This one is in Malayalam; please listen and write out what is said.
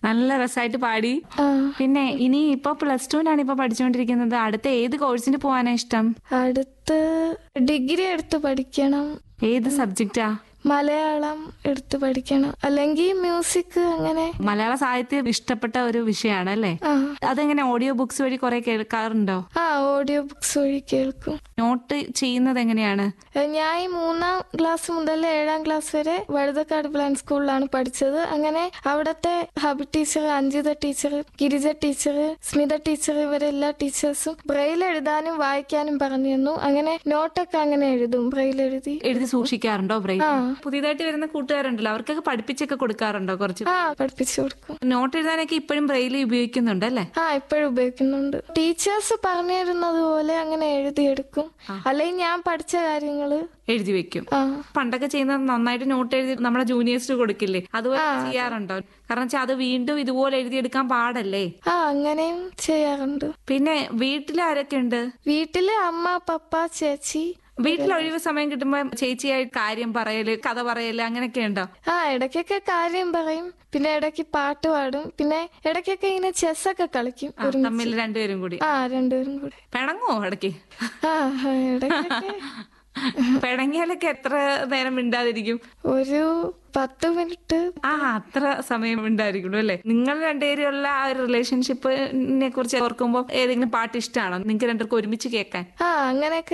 നല്ല രസമായിട്ട് പാടി ആ പിന്നെ ഇനി ഇപ്പൊ പ്ലസ് ടുവിനാണ് ഇപ്പൊ പഠിച്ചുകൊണ്ടിരിക്കുന്നത് അടുത്ത ഏത് കോഴ്സിന് പോകാനാ ഇഷ്ടം അടുത്ത് ഡിഗ്രി എടുത്ത് പഠിക്കണം ഏത് സബ്ജക്റ്റാ മലയാളം എടുത്ത് പഠിക്കണം അല്ലെങ്കിൽ മ്യൂസിക് അങ്ങനെ മലയാള സാഹിത്യം ഇഷ്ടപ്പെട്ട ഒരു വിഷയമാണ് അല്ലേ ആ അതെങ്ങനെ ഓഡിയോ ബുക്സ് വഴി കുറെ കേൾക്കാറുണ്ടോ ആ ഓഡിയോ ബുക്സ് വഴി കേൾക്കും നോട്ട് ചെയ്യുന്നത് എങ്ങനെയാണ് ഏ, ഞാൻ ഈ മൂന്നാം ക്ലാസ് മുതൽ ഏഴാം ക്ലാസ് വരെ വഴുതക്കാട് പ്ലാൻ സ്കൂളിലാണ് പഠിച്ചത് അങ്ങനെ അവിടുത്തെ hobby teacher Anjitha teacher Girija teacher Smitha teacher ഇവരെ എല്ലാ ടീച്ചേഴ്സും ബ്രെയിൽ എഴുതാനും വായിക്കാനും പറഞ്ഞു തന്നു അങ്ങനെ നോട്ടൊക്കെ അങ്ങനെ എഴുതും ബ്രെയിൽ എഴുതി എഴുതി സൂക്ഷിക്കാറുണ്ടോ ബ്രേക്ക് ആ. പുതിയതായിട്ട് വരുന്ന കൂട്ടുകാരുണ്ടല്ലോ അവർക്കൊക്കെ പഠിപ്പിച്ചൊക്കെ കൊടുക്കാറുണ്ടോ കുറച്ച് ആ പഠിപ്പിച്ചു കൊടുക്കും നോട്ട് എഴുതാനൊക്കെ ഇപ്പോഴും ബ്രെയിൽ ഉപയോഗിക്കുന്നുണ്ട് അല്ലേ ആ ഇപ്പോഴും ഉപയോഗിക്കുന്നുണ്ട് ടീച്ചേഴ്സ് പറഞ്ഞു തരുന്നത് പോലെ അങ്ങനെ എഴുതിയെടുക്കും അല്ലെങ്കിൽ ഞാൻ പഠിച്ച കാര്യങ്ങള് എഴുതി വെക്കും ആ പണ്ടൊക്കെ ചെയ്യുന്നത് നന്നായിട്ട് നോട്ട് എഴുതി നമ്മളെ ജൂനിയേഴ്സിന് കൊടുക്കില്ലേ അതുപോലെ ചെയ്യാറുണ്ടോ കാരണം വെച്ചാൽ അത് വീണ്ടും ഇതുപോലെ എഴുതിയെടുക്കാൻ പാടല്ലേ ആ അങ്ങനെയും ചെയ്യാറുണ്ട് പിന്നെ വീട്ടിൽ ആരൊക്കെ ഉണ്ട് വീട്ടില് അമ്മ പപ്പ ചേച്ചി വീട്ടിൽ ഒഴിവ് സമയം കിട്ടുമ്പോ ചേച്ചിയായിട്ട് കാര്യം പറയല് കഥ പറയല് അങ്ങനെയൊക്കെ ഉണ്ടോ ആ ഇടയ്ക്കൊക്കെ കാര്യം പറയും പിന്നെ ഇടയ്ക്ക് പാട്ട് പാടും പിന്നെ ഇടയ്ക്കൊക്കെ ഇങ്ങനെ ചെസ്സൊക്കെ കളിക്കും ആ, ഒരുമിച്ച്. തമ്മിൽ രണ്ടുപേരും കൂടി ആ രണ്ടുപേരും കൂടി പിണങ്ങോ ഇടയ്ക്ക് ആ ഇടയ്ക്കൊക്കെ പിണങ്ങിയാലൊക്കെ എത്ര നേരം മിണ്ടാതിരിക്കും ഒരു പത്ത് മിനിറ്റ് ആ അത്ര സമയം ഉണ്ടായിരിക്കുള്ളൂ അല്ലേ നിങ്ങൾ രണ്ടുപേരുള്ള ആ ഒരു റിലേഷൻഷിപ്പിനെ കുറിച്ച് ഓർക്കുമ്പോൾ ഏതെങ്കിലും പാട്ട് ഇഷ്ടമാണോ നിങ്ങൾക്ക് രണ്ടുപേർക്കും ഒരുമിച്ച് കേൾക്കാൻ ആ അങ്ങനെയൊക്കെ